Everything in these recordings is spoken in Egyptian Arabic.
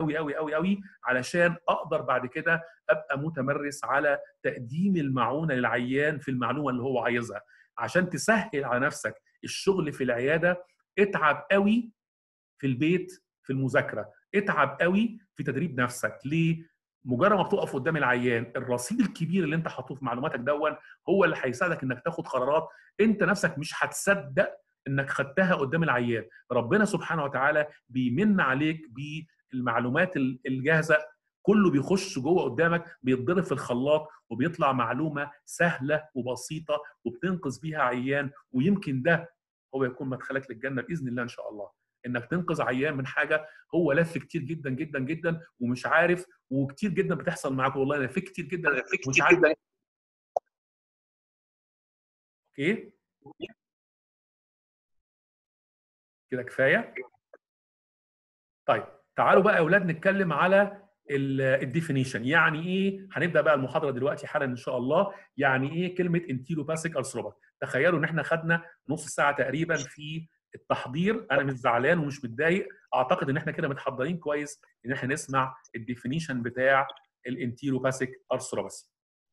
قوي قوي قوي قوي علشان اقدر بعد كده ابقى متمرس على تقديم المعونه للعيان في المعلومه اللي هو عايزها عشان تسهل على نفسك الشغل في العياده اتعب قوي في البيت في المذاكره اتعب قوي في تدريب نفسك ليه مجرد ما بتقف قدام العيان الرصيد الكبير اللي انت حاطه في معلوماتك دون هو اللي هيساعدك انك تاخد قرارات انت نفسك مش هتصدق انك خدتها قدام العيان ربنا سبحانه وتعالى بيمن عليك بالمعلومات الجاهزه كله بيخش جوه قدامك بيتضرب في الخلاط وبيطلع معلومه سهله وبسيطه وبتنقذ بيها عيان ويمكن ده هو يكون مدخلك للجنه باذن الله ان شاء الله انك تنقذ عيان من حاجه هو لف كتير جدا جدا جدا ومش عارف وكتير جدا بتحصل معاك والله انا في كتير جدا مش عارف اوكي كده كفايه طيب تعالوا بقى يا اولاد نتكلم على الديفينيشن يعني ايه هنبدا بقى المحاضره دلوقتي حالا ان شاء الله يعني ايه كلمه انتيلوباسيك ارثروباث تخيلوا ان احنا خدنا نص ساعه تقريبا في التحضير انا مش زعلان ومش متضايق اعتقد ان احنا كده متحضرين كويس ان احنا نسمع الديفينيشن بتاع الانتيلوباسيك ارثروباثي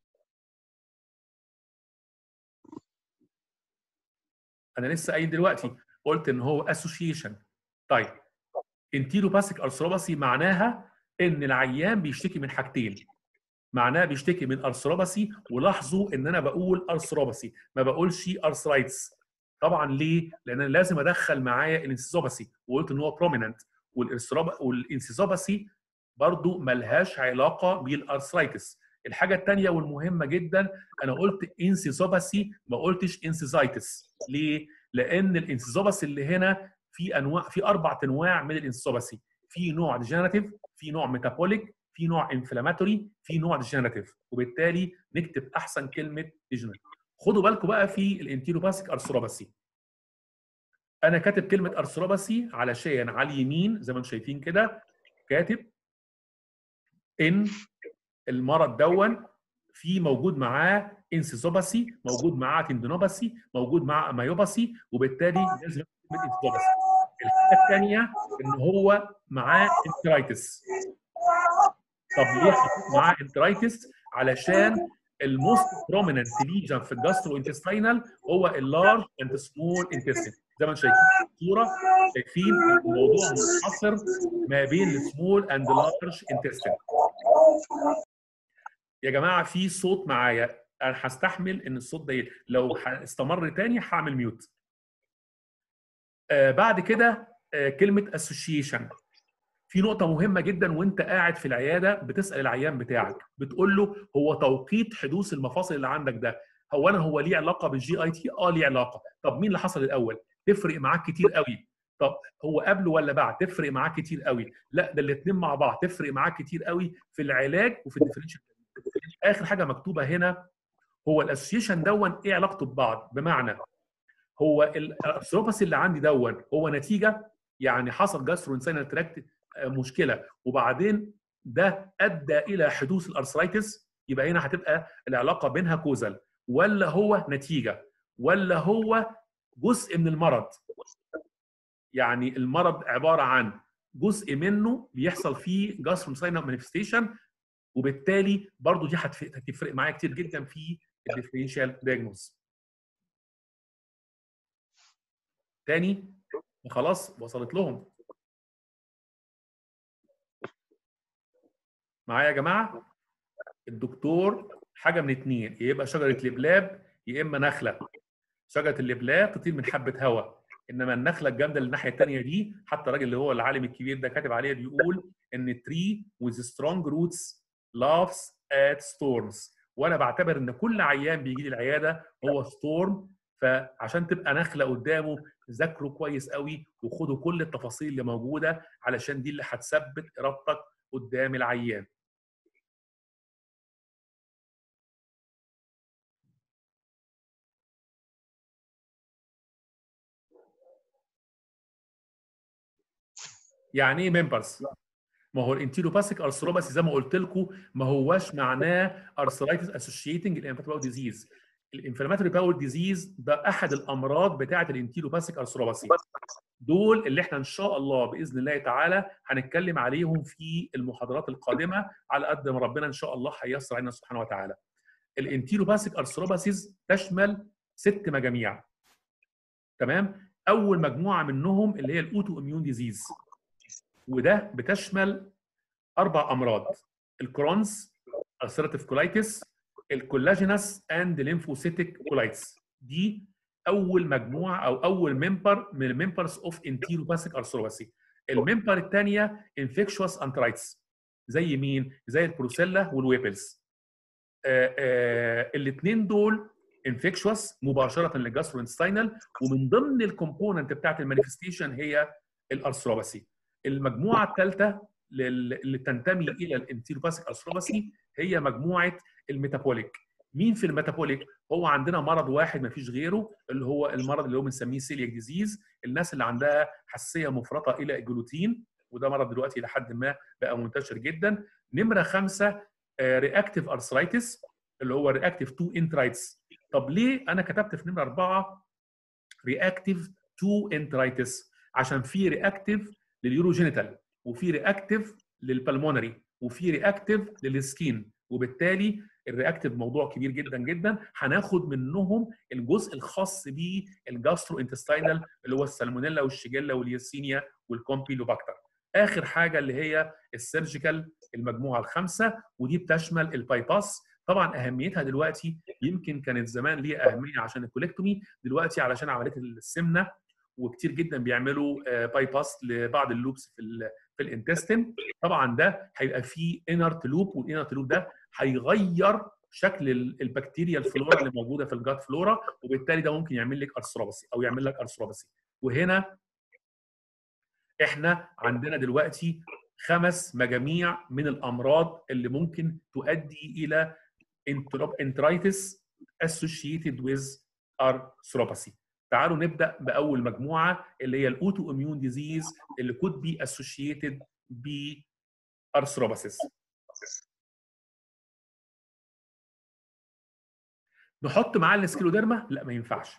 انا لسه قايل دلوقتي قلت ان هو اسوشيشن طيب انتيلوباسيك ارثروباثي معناها ان العيان بيشتكي من حاجتين معناها بيشتكي من ارثروباثي ولاحظوا ان انا بقول ارثروباثي ما بقولش ارثرايتس طبعا ليه؟ لان انا لازم ادخل معايا الانسيزوباثي وقلت ان هو بروميننت والانسيزوباثي برضو ملهاش علاقه بالارثرايتس الحاجه الثانيه والمهمه جدا انا قلت انسيزوباثي ما قلتش انسيزايتس ليه؟ لان الانسيزوباثي اللي هنا في انواع في اربع انواع من الانسيزوباثي في نوع ديجنراتيف في نوع ميتابوليك في نوع انفلاماتوري في نوع ديجنراتيف وبالتالي نكتب احسن كلمه ديجنراتيف خدوا بالكم بقى في الانتيروباسيك ارثروباثي انا كاتب كلمه ارثروباثي علشان على اليمين زي ما انتم شايفين كده كاتب ان المرض دون في موجود معاه انسيزوباثي موجود معاه تندينوباثي موجود معاه امايوباثي وبالتالي لازم كلمه انسيزوباثي الحاجه الثانيه ان هو معاه انترايتس طب ليه حطيت معاه انترايتس علشان الموست بروميننت ليجن في الجاسترو انتستينال هو اللارج اند سمول انتستين زي ما انتم شايفين في الصوره شايفين الموضوع منحصر ما بين السمول اند لارج انتستين يا جماعه في صوت معايا انا هستحمل ان الصوت ده لو استمر تاني هعمل ميوت آه بعد كده آه كلمه اسوشيشن في نقطة مهمة جدا وانت قاعد في العيادة بتسأل العيان بتاعك بتقول له هو توقيت حدوث المفاصل اللي عندك ده هو انا هو ليه علاقة بالجي اي تي؟ اه ليه علاقة طب مين اللي حصل الأول؟ تفرق معاك كتير قوي طب هو قبل ولا بعد؟ تفرق معاك كتير قوي لا ده الاثنين مع بعض تفرق معاك كتير قوي في العلاج وفي الديفرنشال اخر حاجة مكتوبة هنا هو الاسوشيشن دون ايه علاقته ببعض؟ بمعنى هو الثروباثي اللي عندي دون هو نتيجة يعني حصل جاسترو انساينال تراكت مشكله وبعدين ده ادى الى حدوث الارثرايتس يبقى هنا هتبقى العلاقه بينها كوزل ولا هو نتيجه ولا هو جزء من المرض يعني المرض عباره عن جزء منه بيحصل فيه جاستروساينال مانيفستيشن وبالتالي برضو دي هتفرق معايا كتير جدا في الديفرنشال دايجنوز تاني خلاص وصلت لهم معايا يا جماعه الدكتور حاجه من اتنين يا يبقى شجره لبلاب يا اما نخله شجره اللبلاب تطير من حبه هواء انما النخله الجامده اللي الناحيه الثانيه دي حتى الراجل اللي هو العالم الكبير ده كاتب عليها بيقول ان تري with strong roots laughs at storms وانا بعتبر ان كل عيان بيجي لي العياده هو ستورم فعشان تبقى نخله قدامه ذاكروا كويس قوي وخدوا كل التفاصيل اللي موجوده علشان دي اللي هتثبت ارادتك قدام العيان يعني ايه ممبرز؟ ما هو الانتيروباثيك ارثروباثي زي ما قلت لكم ما هواش معناه ارثرايتس اسوشيتنج الانفلاماتوري ديزيز الانفلاماتوري باول ديزيز ده احد الامراض بتاعه الانتيلوباثيك ارثروباثي دول اللي احنا ان شاء الله باذن الله تعالى هنتكلم عليهم في المحاضرات القادمه على قد ما ربنا ان شاء الله هيسر علينا سبحانه وتعالى الانتيلوباثيك ارثروباثيز تشمل ست مجاميع تمام اول مجموعه منهم اللي هي الاوتو اميون ديزيز وده بتشمل اربع امراض الكرونز ulcerative كولايتس الكولاجينس اند ليمفوسيتيك كولايتس دي اول مجموعه او اول ممبر من الممبرز اوف انتيروباثيك ارثروباثي الممبر الثانيه انفكشوس انترايتس زي مين زي البروسيلا والويبلز الاثنين دول انفكشوس مباشره للجاستروانستاينال ومن ضمن الكومبوننت بتاعت المانيفستيشن هي الارثروباثي المجموعه الثالثه اللي تنتمي الى الانتيروباثيك ارثروباثي هي مجموعه الميتابوليك مين في الميتابوليك هو عندنا مرض واحد ما فيش غيره اللي هو المرض اللي هو بنسميه سيلياك ديزيز الناس اللي عندها حساسيه مفرطه الى الجلوتين وده مرض دلوقتي لحد ما بقى منتشر جدا نمره خمسه رياكتيف ارثرايتس اللي هو رياكتيف تو انترايتس طب ليه انا كتبت في نمره اربعه رياكتيف تو انترايتس عشان في رياكتيف لليوروجينيتال وفي رياكتيف للبلمونري وفي رياكتيف للسكين وبالتالي الرياكتيف موضوع كبير جدا جدا هناخد منهم الجزء الخاص بالجاسترو انتستينال اللي هو السالمونيلا والشيجيلا والياسينيا والكومبيلوباكتر اخر حاجه اللي هي السيرجيكال المجموعه الخامسه ودي بتشمل البايباس طبعا اهميتها دلوقتي يمكن كانت زمان ليها اهميه عشان الكوليكتومي دلوقتي علشان عمليه السمنه وكتير جدا بيعملوا باي باس لبعض اللوبس في في الانتستين طبعا ده هيبقى فيه انرت لوب والانرت لوب ده هيغير شكل البكتيريا الفلورا اللي موجوده في الجات فلورا وبالتالي ده ممكن يعمل لك ارثروباسي او يعمل لك ارثروباسي وهنا احنا عندنا دلوقتي خمس مجاميع من الامراض اللي ممكن تؤدي الى انترايتس associated with arthropathy تعالوا نبدا باول مجموعه اللي هي الاوتو اميون ديزيز اللي could be associated ب arthropathy نحط معاه السكيلوديرما لا ما ينفعش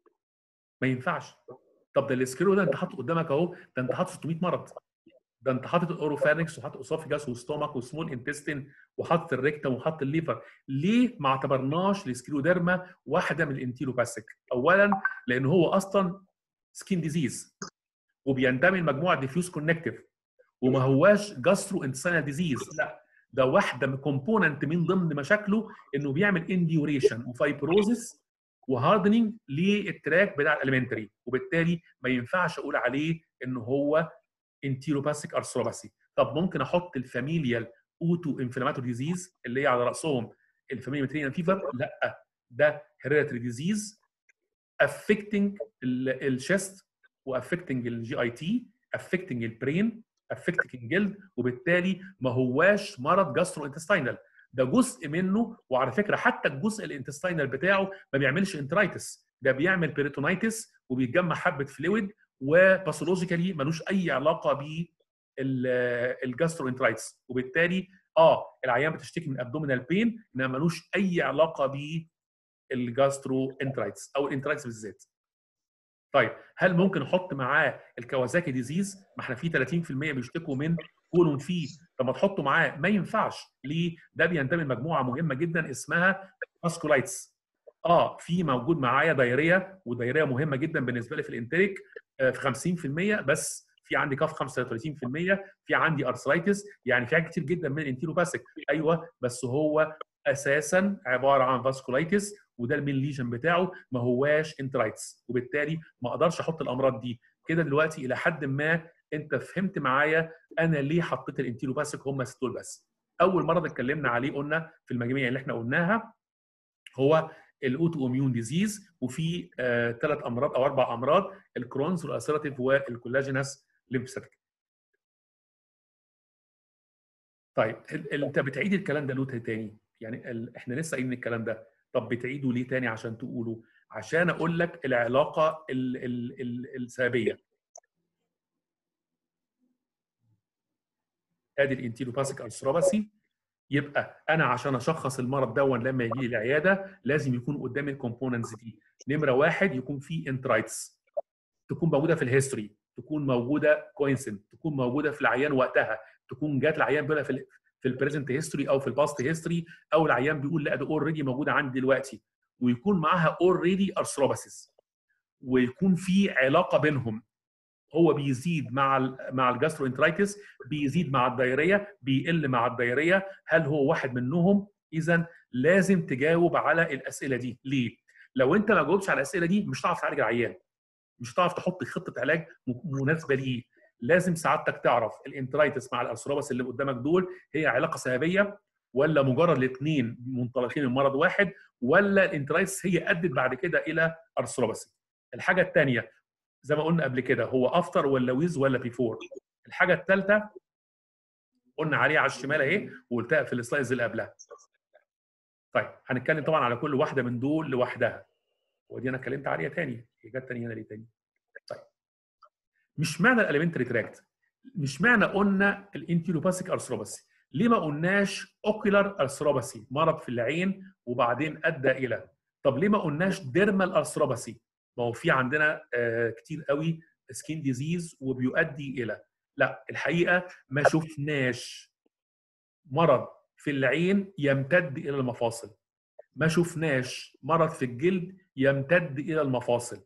ما ينفعش طب ده السكيلو ده انت حاطه قدامك اهو ده انت حاطه 600 مرض ده انت حاطط الاوروفانكس وحاطط اسوفيجاس وستومك وسمول انتستين وحاطط الريكتم وحاطط الليفر ليه ما اعتبرناش السكيلوديرما واحده من الانتيروباثيك اولا لان هو اصلا سكين ديزيز وبينتمي لمجموعه ديفيوز كونكتيف وما هواش جاسترو انتستينال ديزيز لا ده واحده من كومبوننت من ضمن مشاكله انه بيعمل انديوريشن وفايبروزس وهاردنينج للتراك بتاع الاليمنتري وبالتالي ما ينفعش اقول عليه ان هو انتيروباثيك ارثروباثي طب ممكن احط الفاميليال اوتو انفلاماتوري ديزيز اللي هي على راسهم الفاميليا مترينال فيفر لا ده هيريديتري ديزيز افكتنج الشيست وافكتنج الجي اي تي افكتنج البرين افكتنج الجلد وبالتالي ما هواش مرض جاسترو انتستينال ده جزء منه وعلى فكره حتى الجزء الانتستينال بتاعه ما بيعملش انترايتس ده بيعمل بيريتونايتس وبيتجمع حبه فلويد وباثولوجيكالي ملوش اي علاقه ب الجاسترو انترايتس وبالتالي اه العيان بتشتكي من ابدومينال بين انما ملوش اي علاقه ب الجاسترو انترايتس او الانترايتس بالذات طيب هل ممكن احط معاه الكوازاكي ديزيز ما احنا في 30% بيشتكوا من كولون فيه طب ما تحطه معاه ما ينفعش ليه ده بينتمي لمجموعه مهمه جدا اسمها ماسكولايتس اه في موجود معايا دايريه ودايريه مهمه جدا بالنسبه لي في الانتريك آه في 50% بس في عندي كاف 35% في عندي ارثرايتس يعني في حاجات كتير جدا من الانتيروباثيك ايوه بس هو اساسا عباره عن فاسكولايتس وده المين ليجن بتاعه ما هواش انترايتس وبالتالي ما اقدرش احط الامراض دي كده دلوقتي الى حد ما انت فهمت معايا انا ليه حطيت الانتيروباثيك هم دول بس اول مرض اتكلمنا عليه قلنا في المجاميع اللي احنا قلناها هو الاوتو اميون ديزيز وفي ثلاث آه امراض او اربع امراض الكرونز والاسيراتيف والكولاجينس ليمفوسيتك طيب انت بتعيد الكلام ده ليه تاني يعني ال... احنا لسه قايلين الكلام ده طب بتعيده ليه تاني عشان تقوله عشان اقول لك العلاقه ال... ال... ال... السببيه ادي الانتيروباثيك ارثروباثي يبقى انا عشان اشخص المرض دون لما يجي لي العياده لازم يكون قدامي الكومبوننتس دي نمره واحد يكون في انترايتس تكون موجوده في الهيستوري تكون موجوده كوينسنت تكون موجوده في العيان وقتها تكون جات العيان بيقولها في ال في البريزنت هيستوري او في الباست هيستوري او العيان بيقول لا ده اوريدي موجوده عندي دلوقتي ويكون معاها اوريدي ارثروباسيس ويكون في علاقه بينهم هو بيزيد مع ال مع الجاستروانترايتس بيزيد مع الدايريه بيقل مع الدايريه هل هو واحد منهم اذا لازم تجاوب على الاسئله دي ليه لو انت ما جاوبتش على الاسئله دي مش هتعرف تعالج العيان مش هتعرف تحط خطه علاج مناسبه ليه لازم سعادتك تعرف الانترايتس مع الارثروباس اللي قدامك دول هي علاقه سببيه ولا مجرد الاثنين منطلقين من مرض واحد ولا الانترايتس هي ادت بعد كده الى ارثروباسي الحاجه الثانيه زي ما قلنا قبل كده هو افتر ولا ويز ولا بيفور الحاجه الثالثه قلنا عليها على الشمال اهي وقلتها في السلايدز اللي قبلها طيب هنتكلم طبعا على كل واحده من دول لوحدها ودي انا اتكلمت عليها تاني هي جت تاني هنا ليه تاني طيب مش معنى الاليمنتري تراكت مش معنى قلنا الانتيروباسيك ارثروباسي ليه ما قلناش اوكيلر ارثروباسي مرض في العين وبعدين ادى الى طب ليه ما قلناش ديرمال ارثروباسي ما هو في عندنا آه كتير قوي سكين ديزيز وبيؤدي الى لا الحقيقه ما شفناش مرض في العين يمتد الى المفاصل ما شفناش مرض في الجلد يمتد الى المفاصل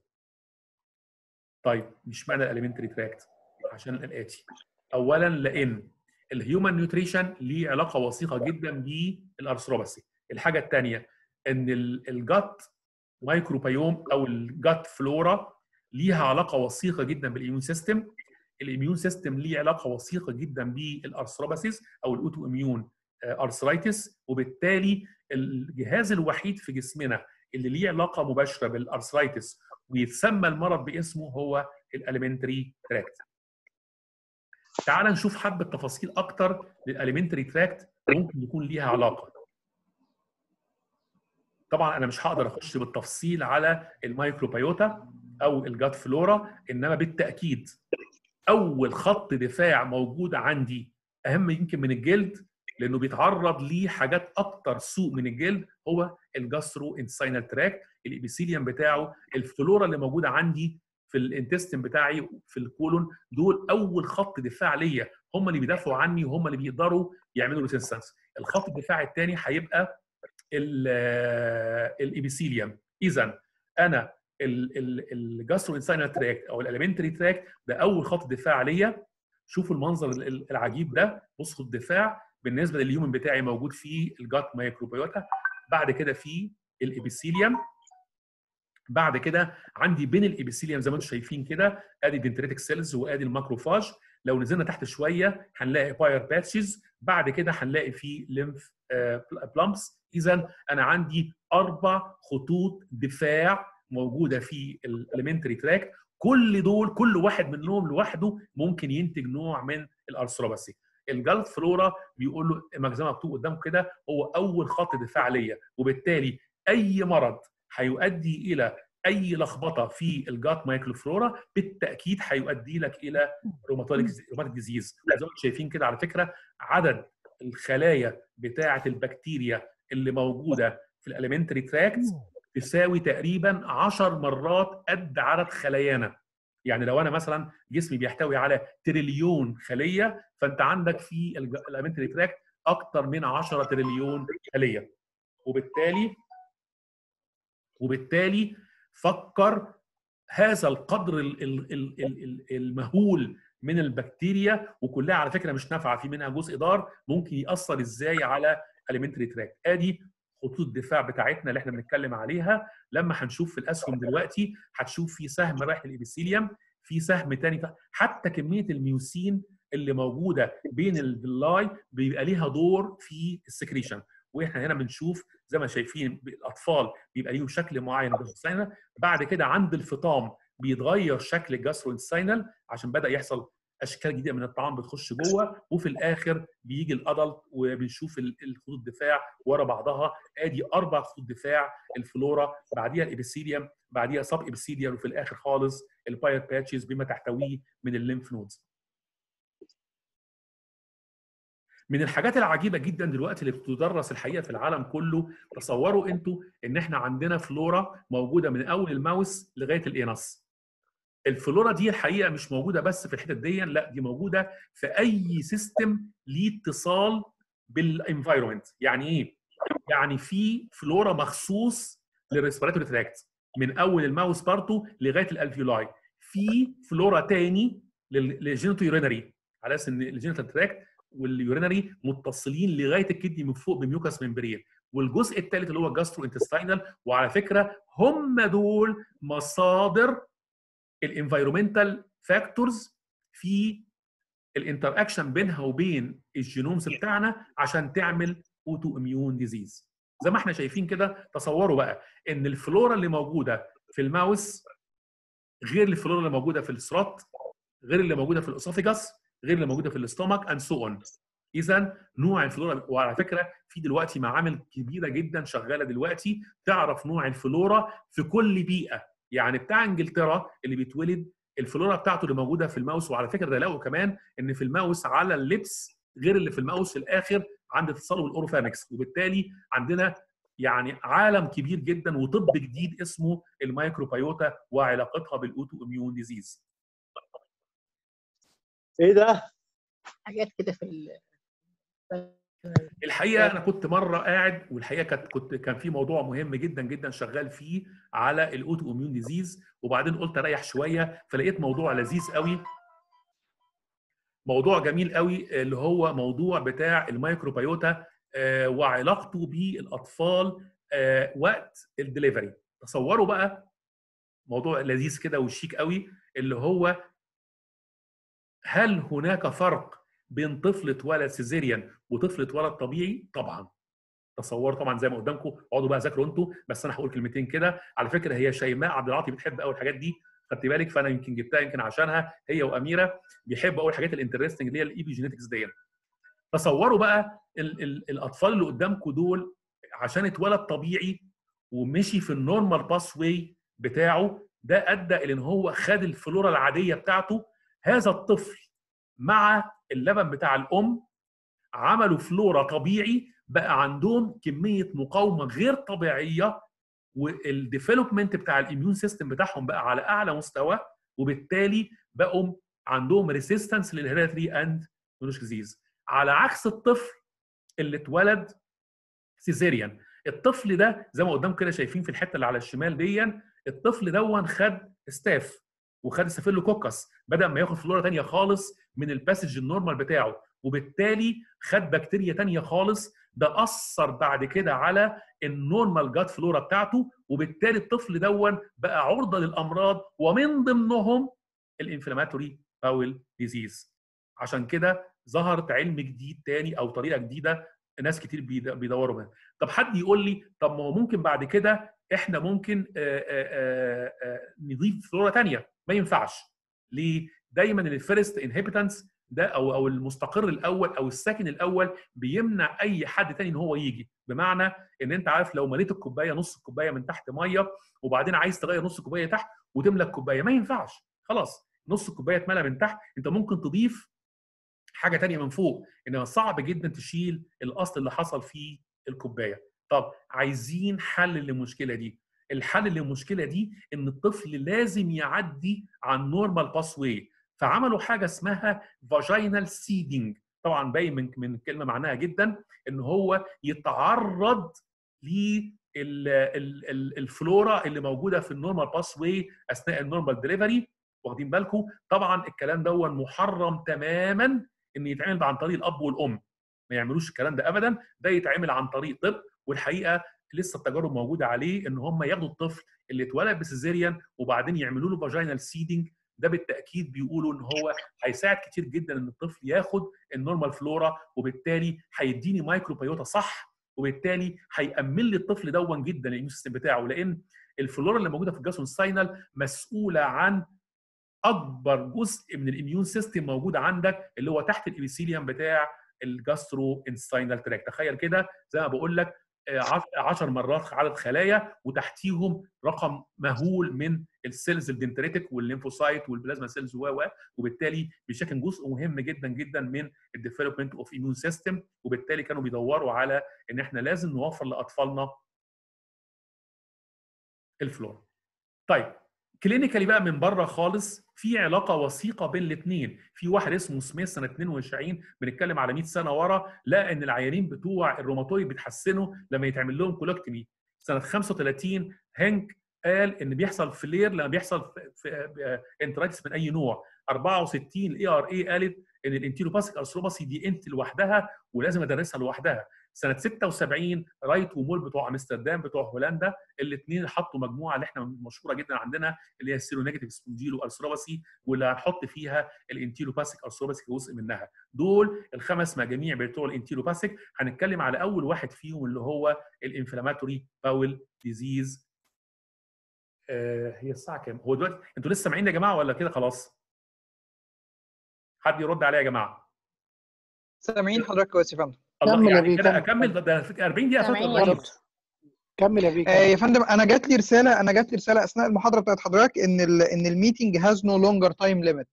طيب مش معنى الاليمنتري تراكت عشان الاتي اولا لان الهيومن نيوتريشن ليه علاقه وثيقه جدا بالارثروباسي الحاجه الثانيه ان الجات مايكروبيوم او الجات فلورا ليها علاقه وثيقه جدا بالاميون سيستم الاميون سيستم ليه علاقه وثيقه جدا بالارثروباسيس او الاوتو اميون ارثرايتس وبالتالي الجهاز الوحيد في جسمنا اللي ليه علاقه مباشره بالارثرايتس ويتسمى المرض باسمه هو الاليمنتري تراكت تعال نشوف حبه تفاصيل اكتر للاليمنتري تراكت ممكن يكون ليها علاقه طبعا انا مش هقدر اخش بالتفصيل على المايكروبيوتا او الجات فلورا انما بالتاكيد اول خط دفاع موجود عندي اهم يمكن من الجلد لانه بيتعرض لحاجات اكتر سوء من الجلد هو الجاسترو انساينال تراك الابيثيليوم بتاعه الفلورا اللي موجوده عندي في الانتستين بتاعي في الكولون دول اول خط دفاع ليا هم اللي بيدافعوا عني وهم اللي بيقدروا يعملوا ريسيستنس الخط الدفاع الثاني هيبقى الابيثيليوم اذا انا الجاسترو انساينال تراك او الاليمنتري تراك ده اول خط دفاع ليا شوفوا المنظر العجيب ده بصوا الدفاع بالنسبه للهيومن بتاعي موجود فيه الجات مايكروبيوتا بعد كده في الابيثيليوم بعد كده عندي بين الابيثيليوم زي ما انتم شايفين كده ادي دنتريتك سيلز وادي الماكروفاج لو نزلنا تحت شويه هنلاقي باير باتشز بعد كده هنلاقي في ليمف بلامبس اذا انا عندي اربع خطوط دفاع موجوده في الاليمنتري تراك كل دول كل واحد منهم لوحده ممكن ينتج نوع من الارثروباسي الجلد فلورا بيقول له زي ما مكتوب قدامكم كده هو اول خط دفاع ليا وبالتالي اي مرض هيؤدي الى اي لخبطه في الجات مايكروفلورا بالتاكيد هيؤدي لك الى روماتوليك روماتيك ديزيز زي ما انتم شايفين كده على فكره عدد الخلايا بتاعه البكتيريا اللي موجوده في الاليمنتري تراكت تساوي تقريبا 10 مرات قد عدد خلايانا يعني لو انا مثلا جسمي بيحتوي على تريليون خليه فانت عندك في الاليمنتري تراكت اكثر من 10 تريليون خليه وبالتالي وبالتالي فكر هذا القدر المهول من البكتيريا وكلها على فكره مش نافعه في منها جزء ضار ممكن ياثر ازاي على اليمنتري تراك ادي خطوط الدفاع بتاعتنا اللي احنا بنتكلم عليها لما هنشوف في الاسهم دلوقتي هتشوف في سهم رايح للابيثيليوم في سهم تاني حتى كميه الميوسين اللي موجوده بين الفيلاي بيبقى ليها دور في السكريشن واحنا هنا بنشوف زي ما شايفين الاطفال بيبقى ليهم شكل معين جاستروانتساينال بعد كده عند الفطام بيتغير شكل الجاستروانتساينال عشان بدا يحصل اشكال جديده من الطعام بتخش جوه وفي الاخر بيجي الادلت وبنشوف الخطوط الدفاع ورا بعضها ادي اربع خطوط دفاع الفلورا بعديها الابيثيليوم بعديها سب ابيثيليوم وفي الاخر خالص الباير باتشز بما تحتويه من الليمف نودز من الحاجات العجيبه جدا دلوقتي اللي بتدرس الحقيقه في العالم كله تصوروا انتوا ان احنا عندنا فلورا موجوده من اول الماوس لغايه الانس الفلورا دي الحقيقه مش موجوده بس في الحتت دي لا دي موجوده في اي سيستم ليه اتصال بالانفايرمنت يعني ايه يعني في فلورا مخصوص للريسبيراتوري تراكت من اول الماوس بارتو لغايه الالفيولاي في فلورا تاني للجينيتو يورينري على اساس ان الجينيتال تراكت واليورينري متصلين لغايه الكدني من فوق بميوكاس ممبرين والجزء الثالث اللي هو الجاسترو انتستينال وعلى فكره هم دول مصادر الانفايرومنتال فاكتورز في الانتر اكشن بينها وبين الجينومز بتاعنا عشان تعمل اوتو اميون ديزيز زي ما احنا شايفين كده تصوروا بقى ان الفلورا اللي موجوده في الماوس غير الفلورا اللي موجوده في الثروت غير اللي موجوده في الاسوفيجاس غير اللي موجوده في الاستومك اند سو اون اذا نوع الفلورا وعلى فكره في دلوقتي معامل كبيره جدا شغاله دلوقتي تعرف نوع الفلورا في كل بيئه يعني بتاع انجلترا اللي بيتولد الفلورا بتاعته اللي موجوده في الماوس وعلى فكره ده لقوا كمان ان في الماوس على اللبس غير اللي في الماوس في الاخر عند اتصاله بالاوروفانكس وبالتالي عندنا يعني عالم كبير جدا وطب جديد اسمه الميكروبيوتا وعلاقتها بالاوتو اميون ديزيز ايه ده؟ حاجات كده في ال... الحقيقه انا كنت مره قاعد والحقيقه كانت كنت كان في موضوع مهم جدا جدا شغال فيه على الاوتو اميون ديزيز وبعدين قلت اريح شويه فلقيت موضوع لذيذ قوي موضوع جميل قوي اللي هو موضوع بتاع الميكروبيوتا آه، وعلاقته بالاطفال آه، وقت الدليفري تصوروا بقى موضوع لذيذ كده وشيك قوي اللي هو هل هناك فرق بين طفل اتولد سيزيريان وطفل اتولد طبيعي؟ طبعا تصوروا طبعا زي ما قدامكم اقعدوا بقى ذاكروا انتوا بس انا هقول كلمتين كده على فكره هي شيماء عبد العاطي بتحب قوي الحاجات دي خدت بالك فانا يمكن جبتها يمكن عشانها هي واميره بيحبوا قوي الحاجات الانترستنج اللي هي الايبي جينيتكس دي تصوروا بقى ال ال الاطفال اللي قدامكم دول عشان اتولد طبيعي ومشي في النورمال باس واي بتاعه ده ادى الى ان هو خد الفلورا العاديه بتاعته هذا الطفل مع اللبن بتاع الام عملوا فلورا طبيعي بقى عندهم كميه مقاومه غير طبيعيه والديفلوبمنت بتاع الاميون سيستم بتاعهم بقى على اعلى مستوى وبالتالي بقوا عندهم ريسيستنس للهيريتري اند ديزيز على عكس الطفل اللي اتولد سيزيريان الطفل ده زي ما قدام كده شايفين في الحته اللي على الشمال دي الطفل دون خد ستاف وخد ستافيلوكوكس بدا ما ياخد فلورا ثانيه خالص من الباسج النورمال بتاعه وبالتالي خد بكتيريا ثانيه خالص ده اثر بعد كده على النورمال جات فلورا بتاعته وبالتالي الطفل دون بقى عرضه للامراض ومن ضمنهم الانفلاماتوري باول ديزيز عشان كده ظهرت علم جديد تاني او طريقه جديده ناس كتير بيدوروا منها طب حد يقول لي طب ما هو ممكن بعد كده احنا ممكن آآ آآ نضيف فلورا ثانيه ما ينفعش ليه دايما الفيرست انهبيتنس ده او او المستقر الاول او الساكن الاول بيمنع اي حد تاني ان هو يجي بمعنى ان انت عارف لو مليت الكوبايه نص الكوبايه من تحت ميه وبعدين عايز تغير نص الكوبايه تحت وتملى الكوبايه ما ينفعش خلاص نص الكوبايه اتملى من تحت انت ممكن تضيف حاجه تانية من فوق انما صعب جدا تشيل الاصل اللي حصل في الكوبايه طب عايزين حل للمشكله دي الحل للمشكله دي ان الطفل لازم يعدي عن نورمال باس واي فعملوا حاجه اسمها فاجينال سيدنج طبعا باين من من الكلمه معناها جدا ان هو يتعرض للفلورا اللي موجوده في النورمال باس واي اثناء النورمال دليفري واخدين بالكم طبعا الكلام ده محرم تماما ان يتعمل عن طريق الاب والام ما يعملوش الكلام ده ابدا ده يتعمل عن طريق طب والحقيقه لسه التجارب موجوده عليه ان هم ياخدوا الطفل اللي اتولد بسيزيريان وبعدين يعملوا له فاجينال سيدنج ده بالتاكيد بيقولوا ان هو هيساعد كتير جدا ان الطفل ياخد النورمال فلورا وبالتالي هيديني مايكروبيوتا صح وبالتالي هيامن لي الطفل دون جدا الاميون سيستم بتاعه لان الفلورا اللي موجوده في الجاسون ساينال مسؤوله عن اكبر جزء من الاميون سيستم موجود عندك اللي هو تحت الابيثيليوم بتاع الجاسترو انستاينال تراك تخيل كده زي ما بقول لك 10 مرات عدد خلايا وتحتيهم رقم مهول من السيلز الدنتريتك والليمفوسايت والبلازما سيلز و وبالتالي بيشكل جزء مهم جدا جدا من الديفلوبمنت اوف ايميون سيستم وبالتالي كانوا بيدوروا على ان احنا لازم نوفر لاطفالنا الفلورا. طيب كلينيكالي بقى من بره خالص في علاقه وثيقه بين الاثنين في واحد اسمه سميث سنه 22 بنتكلم على 100 سنه ورا لقى ان العيانين بتوع الروماتويد بيتحسنوا لما يتعمل لهم كولوكتمي سنه 35 هنك قال ان بيحصل فلير لما بيحصل في انترايتس من اي نوع 64 الاي ار اي قالت ان الانتيروباسيك ارثروباسي دي انت لوحدها ولازم ادرسها لوحدها سنه 76 رايت ومول بتوع امستردام بتوع هولندا الاثنين حطوا مجموعه اللي احنا مشهوره جدا عندنا اللي هي السيرو نيجاتيف سبونجيلو ارثروباسي واللي هنحط فيها الانتيروباسيك ارثروباسي كجزء منها دول الخمس مجاميع بتوع الانتيروباسيك هنتكلم على اول واحد فيهم اللي هو الانفلاماتوري باول ديزيز آه هي الساعه كام هو دلوقتي انتوا لسه سامعين يا جماعه ولا كده خلاص حد يرد عليا يا جماعه سامعين حضرتك كويس يا فندم الله كمل يا يعني بيه، كده كمل. اكمل ده- ده 40 دقيقه فاتوا سامعين ولا يا إيه؟ دكتور. كمل يا بيه آه يا كمل. فندم انا جات لي رساله انا جات لي رساله اثناء المحاضره بتاعت حضرتك ان ال ان الميتنج هاز نو لونجر تايم ليميت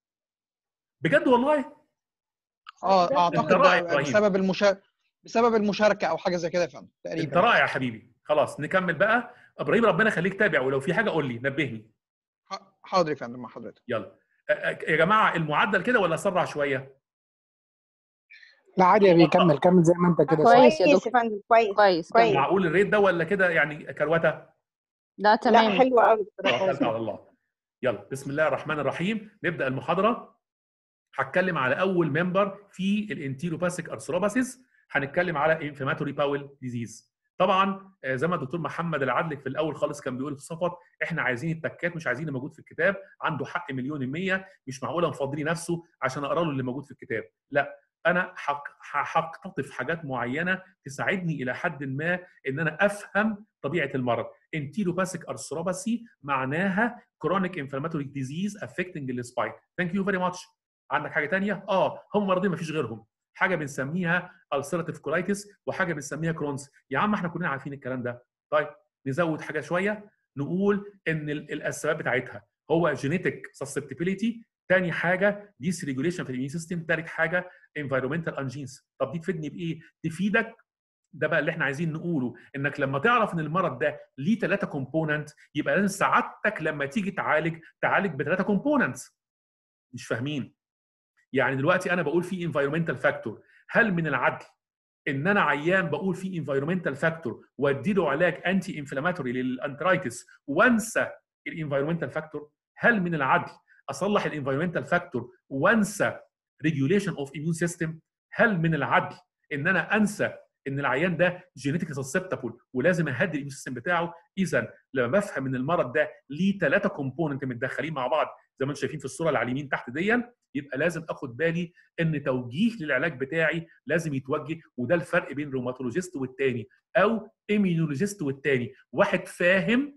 بجد والله اه انت اعتقد رائع ده إبراهيم. بسبب المشا... بسبب المشاركه او حاجه زي كده يا فندم انت تقريبا رائع يا حبيبي خلاص نكمل بقى ابراهيم ربنا يخليك تابع ولو في حاجه قول لي نبهني ح- حاضر يا فندم مع حضرتك يلا أ- أ- يا جماعه المعدل كده ولا اسرع شويه لا عادي يا بيه كمل كمل زي ما انت كده كويس يا كويس دكتور يا فندم كويس كويس كويس. كويس معقول الريت ده ولا كده يعني كروته لا لا تمام حلو قوي توكلت على الله يلا بسم الله الرحمن الرحيم نبدا المحاضره هتكلم على اول ممبر في الانتيروباسيك ارثروباسيس هنتكلم على انفلاماتوري باول ديزيز طبعا آه، زي ما الدكتور محمد العدل في الاول خالص كان بيقول في صفت احنا عايزين التكات مش عايزين اللي موجود في الكتاب عنده حق مليون المية مش معقوله مفضلي نفسه عشان اقرا له اللي موجود في الكتاب لا انا حق- ح- هقتطف حاجات معينه تساعدني الى حد ما ان انا افهم طبيعه المرض انتيروباسيك ارثروباسي معناها كرونيك انفلاماتوري ديزيز افكتنج السباين ثانك يو فيري ماتش عندك حاجه تانية اه هم مرضين ما فيش غيرهم حاجه بنسميها ulcerative colitis وحاجه بنسميها كرونز يا عم احنا كلنا عارفين الكلام ده طيب نزود حاجه شويه نقول ان ال- الاسباب بتاعتها هو جينيتك سسبتبيليتي تاني حاجه ديس ريجوليشن في الاميون سيستم تالت حاجه انفيرومنتال انجينز طب دي تفيدني بايه تفيدك ده بقى اللي احنا عايزين نقوله انك لما تعرف ان المرض ده ليه ثلاثه كومبوننت يبقى لازم سعادتك لما تيجي تعالج تعالج بثلاثه كومبوننتس مش فاهمين يعني دلوقتي انا بقول في انفيرومنتال فاكتور هل من العدل ان انا عيان بقول في انفيرومنتال فاكتور وادي له علاج انتي انفلاماتوري للانترايتس وانسى الانفيرومنتال فاكتور هل من العدل اصلح الانفيرومنتال فاكتور وانسى ريجوليشن اوف اميون سيستم هل من العدل ان انا انسى ان العيان ده جينيتيك سسبتبل ولازم اهدي الاميون سيستم بتاعه اذا لما بفهم ان المرض ده ليه ثلاثه كومبوننت متدخلين مع بعض زي ما انتم شايفين في الصوره اللي على اليمين تحت دي يبقى لازم اخد بالي ان توجيه للعلاج بتاعي لازم يتوجه وده الفرق بين روماتولوجيست والتاني او ايميونولوجيست والتاني واحد فاهم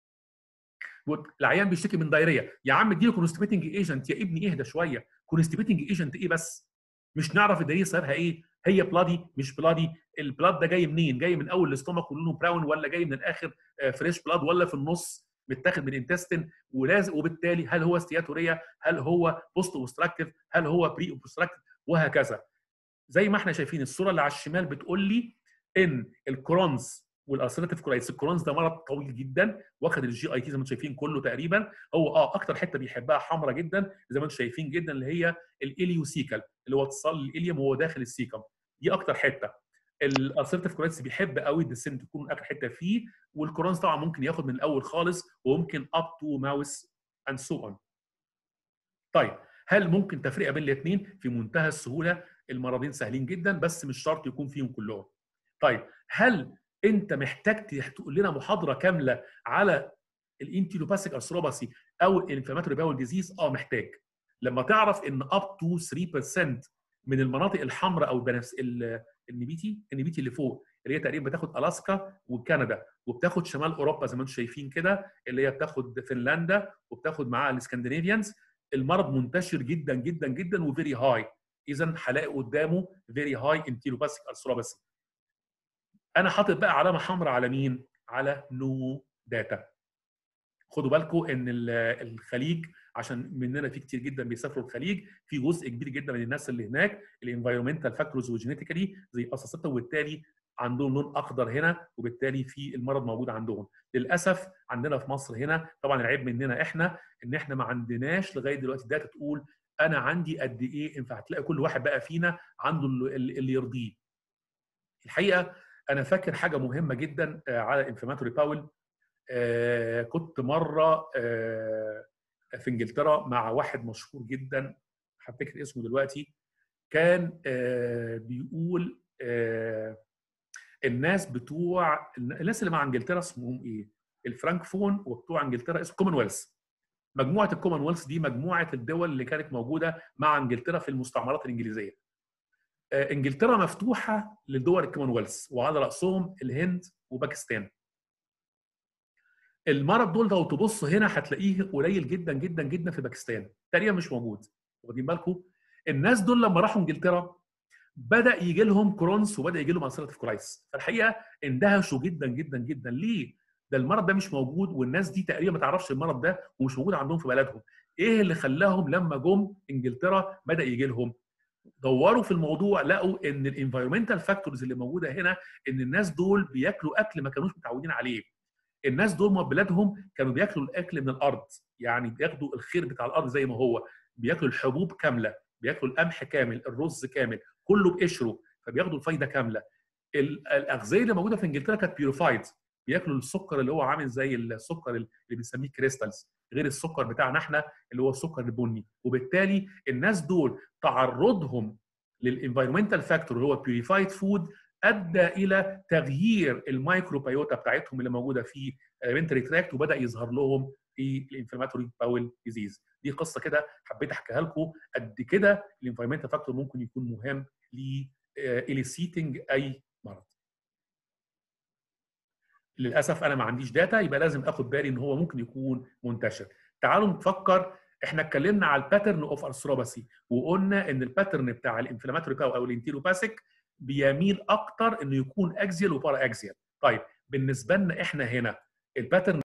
العيان بيشتكي من دايريه يا عم اديله كونستيبيتنج ايجنت يا ابني اهدى شويه كونستيبيتنج ايجنت ايه بس مش نعرف الدايريه صارها ايه هي بلادي مش بلادي البلاد ده جاي منين جاي من اول الاستومك ولونه براون ولا جاي من الاخر فريش بلاد ولا في النص متاخد من الانتستين ولازم وبالتالي هل هو استياتوريه هل هو بوست اوبستراكتيف هل هو بري اوبستراكتيف وهكذا زي ما احنا شايفين الصوره اللي على الشمال بتقول لي ان الكرونز والالسراتيف كولايتس الكرونز ده مرض طويل جدا واخد الجي اي تي زي ما انتم شايفين كله تقريبا هو اه اكتر حته بيحبها حمراء جدا زي ما انتم شايفين جدا اللي هي الاليوسيكال اللي هو اتصال الاليوم وهو داخل السيكم دي اكتر حته الالسرتيف كولايتس بيحب قوي الدسن تكون اخر حته فيه والكرونز طبعا ممكن ياخد من الاول خالص وممكن اب تو ماوس اند سو اون طيب هل ممكن تفرقه بين الاثنين في منتهى السهوله المرضين سهلين جدا بس مش شرط يكون فيهم كلهم طيب هل انت محتاج تقول لنا محاضره كامله على الانتيلوباسيك ارثروباسي او الانفلاماتوري باول ديزيز اه محتاج لما تعرف ان اب تو 3% من المناطق الحمراء او البنفس النبيتي النبيتي اللي فوق اللي هي تقريبا بتاخد الاسكا وكندا وبتاخد شمال اوروبا زي ما انتم شايفين كده اللي هي بتاخد فنلندا وبتاخد معاها الاسكندنافيانز المرض منتشر جدا جدا جدا وفيري هاي اذا هلاقي قدامه فيري هاي انتيلوباسيك ارثروباسي انا حاطط بقى علامه حمراء على مين على نو داتا خدوا بالكم ان ال- الخليج عشان مننا في كتير جدا بيسافروا الخليج في جزء كبير جدا من الناس اللي هناك الانفايرمنتال فاكتورز وجينيتيكالي زي اساساتهم وبالتالي عندهم لون اخضر هنا وبالتالي في المرض موجود عندهم للاسف عندنا في مصر هنا طبعا العيب مننا احنا ان احنا ما عندناش لغايه دلوقتي داتا تقول انا عندي قد ايه فهتلاقي كل واحد بقى فينا عنده اللي اللي يرضيه الحقيقه انا فاكر حاجه مهمه جدا آه، على انفلاماتوري باول آه، كنت مره آه، في انجلترا مع واحد مشهور جدا هفتكر اسمه دلوقتي كان آه، بيقول آه، الناس بتوع الناس اللي مع انجلترا اسمهم ايه؟ الفرانكفون وبتوع انجلترا اسمه كومنولث مجموعه الكومنولث دي مجموعه الدول اللي كانت موجوده مع انجلترا في المستعمرات الانجليزيه آه، انجلترا مفتوحه لدول الكومنولث وعلى راسهم الهند وباكستان المرض دول لو تبص هنا هتلاقيه قليل جدا جدا جدا في باكستان تقريبا مش موجود واخدين بالكم الناس دول لما راحوا انجلترا بدا يجي لهم كرونس وبدا يجي لهم السيرتيف كولايتس فالحقيقه اندهشوا جدا جدا جدا ليه ده المرض ده مش موجود والناس دي تقريبا ما تعرفش المرض ده ومش موجود عندهم في بلدهم ايه اللي خلاهم لما جم انجلترا بدا يجي لهم دوروا في الموضوع لقوا ان الانفايرمنتال فاكتورز اللي موجوده هنا ان الناس دول بياكلوا اكل ما كانوش متعودين عليه الناس دول من بلادهم كانوا بياكلوا الاكل من الارض يعني بياخدوا الخير بتاع الارض زي ما هو بياكلوا الحبوب كامله بياكلوا القمح كامل الرز كامل كله بقشره فبياخدوا الفايده كامله ال- الاغذيه اللي موجوده في انجلترا كانت بيوريفايد بياكلوا السكر اللي هو عامل زي السكر اللي بنسميه كريستالز غير السكر بتاعنا احنا اللي هو السكر البني وبالتالي الناس دول تعرضهم للانفايرمنتال فاكتور اللي هو بيوريفايد فود ادى الى تغيير الميكروبيوتا بتاعتهم اللي موجوده في الالمنتري تراكت وبدا يظهر لهم في الانفلاماتوري باول ديزيز دي قصه كده حبيت احكيها لكم قد كده الانفايرمنتال فاكتور ممكن يكون مهم ل اليسيتنج اي مرض للاسف انا ما عنديش داتا يبقى لازم اخد بالي ان هو ممكن يكون منتشر تعالوا نفكر احنا اتكلمنا على الباترن اوف ارثروباثي وقلنا ان الباترن بتاع الانفلاماتوري باو او الانتيروباثيك بيميل اكتر انه يكون اكزيال وبارا اكزيال طيب بالنسبه لنا احنا هنا الباترن